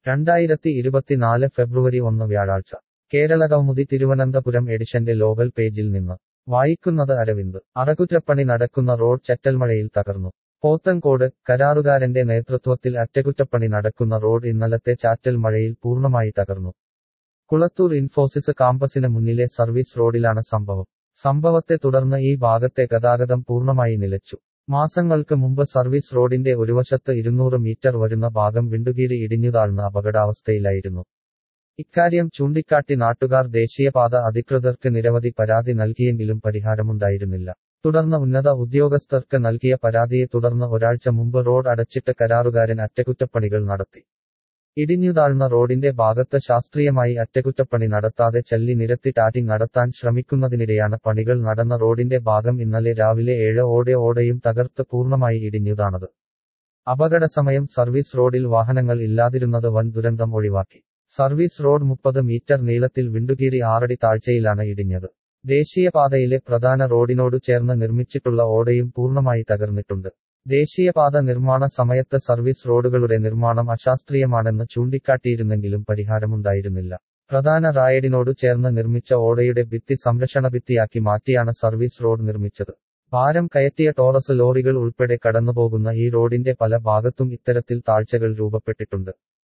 രണ്ടായിരത്തി ഇരുപത്തിനാല് ഫെബ്രുവരി ഒന്ന് വ്യാഴാഴ്ച കേരള കൗമുദി തിരുവനന്തപുരം എഡിഷന്റെ ലോകൽ പേജിൽ നിന്ന് വായിക്കുന്നത് അരവിന്ദ് അറകുറ്റപ്പണി നടക്കുന്ന റോഡ് ചറ്റൽമഴയിൽ തകർന്നു പോത്തൻകോട് കരാറുകാരന്റെ നേതൃത്വത്തിൽ അറ്റകുറ്റപ്പണി നടക്കുന്ന റോഡ് ഇന്നലത്തെ ചാറ്റൽ മഴയിൽ പൂർണ്ണമായി തകർന്നു കുളത്തൂർ ഇൻഫോസിസ് കാമ്പസിന് മുന്നിലെ സർവീസ് റോഡിലാണ് സംഭവം സംഭവത്തെ തുടർന്ന് ഈ ഭാഗത്തെ ഗതാഗതം പൂർണ്ണമായി നിലച്ചു മാസങ്ങൾക്ക് മുമ്പ് സർവീസ് റോഡിന്റെ ഒരുവശത്ത് ഇരുന്നൂറ് മീറ്റർ വരുന്ന ഭാഗം വിണ്ടുകീറി ഇടിഞ്ഞുതാഴ്ന്ന അപകടാവസ്ഥയിലായിരുന്നു ഇക്കാര്യം ചൂണ്ടിക്കാട്ടി നാട്ടുകാർ ദേശീയപാത അധികൃതർക്ക് നിരവധി പരാതി നൽകിയെങ്കിലും പരിഹാരമുണ്ടായിരുന്നില്ല തുടർന്ന് ഉന്നത ഉദ്യോഗസ്ഥർക്ക് നൽകിയ പരാതിയെ തുടർന്ന് ഒരാഴ്ച മുമ്പ് റോഡ് അടച്ചിട്ട് കരാറുകാരൻ അറ്റകുറ്റപ്പണികൾ നടത്തി ഇടിഞ്ഞുതാഴ്ന്ന റോഡിന്റെ ഭാഗത്ത് ശാസ്ത്രീയമായി അറ്റകുറ്റപ്പണി നടത്താതെ ചല്ലി നിരത്തി ടാറ്റിംഗ് നടത്താൻ ശ്രമിക്കുന്നതിനിടെയാണ് പണികൾ നടന്ന റോഡിന്റെ ഭാഗം ഇന്നലെ രാവിലെ ഏഴ് ഓടെ ഓടെയും തകർത്ത് പൂർണ്ണമായി ഇടിഞ്ഞുതാണത് അപകടസമയം സർവീസ് റോഡിൽ വാഹനങ്ങൾ ഇല്ലാതിരുന്നത് വൻ ദുരന്തം ഒഴിവാക്കി സർവീസ് റോഡ് മുപ്പത് മീറ്റർ നീളത്തിൽ വിണ്ടുകീറി ആറടി താഴ്ചയിലാണ് ഇടിഞ്ഞത് ദേശീയപാതയിലെ പ്രധാന റോഡിനോടു ചേർന്ന് നിർമ്മിച്ചിട്ടുള്ള ഓടയും പൂർണ്ണമായി തകർന്നിട്ടുണ്ട് ദേശീയപാത നിർമ്മാണ സമയത്ത് സർവീസ് റോഡുകളുടെ നിർമ്മാണം അശാസ്ത്രീയമാണെന്ന് ചൂണ്ടിക്കാട്ടിയിരുന്നെങ്കിലും പരിഹാരമുണ്ടായിരുന്നില്ല പ്രധാന റായഡിനോടു ചേർന്ന് നിർമ്മിച്ച ഓടയുടെ ഭിത്തി സംരക്ഷണ ഭിത്തിയാക്കി മാറ്റിയാണ് സർവീസ് റോഡ് നിർമ്മിച്ചത് ഭാരം കയറ്റിയ ടോറസ് ലോറികൾ ഉൾപ്പെടെ കടന്നുപോകുന്ന ഈ റോഡിന്റെ പല ഭാഗത്തും ഇത്തരത്തിൽ താഴ്ചകൾ രൂപപ്പെട്ടിട്ടുണ്ട്